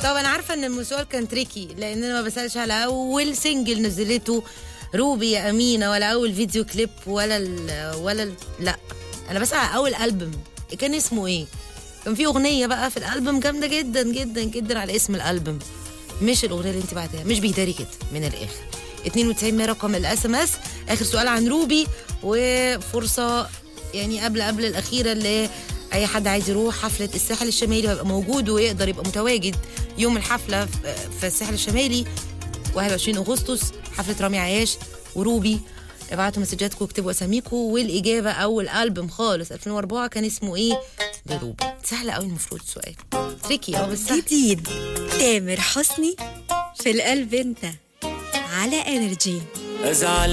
طب انا عارفه ان السؤال كان تريكي لان انا ما بسالش على اول سنجل نزلته روبي يا امينه ولا اول فيديو كليب ولا ال ولا ال لا انا بسال على اول البوم كان اسمه ايه كان في اغنيه بقى في الالبوم جامده جدا جدا جدا على اسم الالبوم مش الاغنيه اللي انت بعتها مش بيداري كده من الاخر 92 100 رقم الاس ام اس اخر سؤال عن روبي وفرصه يعني قبل قبل الاخيره اللي اي حد عايز يروح حفله الساحل الشمالي ويبقى موجود ويقدر يبقى متواجد يوم الحفله في- في الساحل الشمالي 21 اغسطس حفله رامي عياش وروبي ابعتوا مسجاتكم واكتبوا اساميكم والاجابه اول البوم خالص 2004 كان اسمه ايه لروبي سهله قوي المفروض السؤال تريكي اه بس سهل. جديد تامر حسني في القلب انت على انرجي ازعل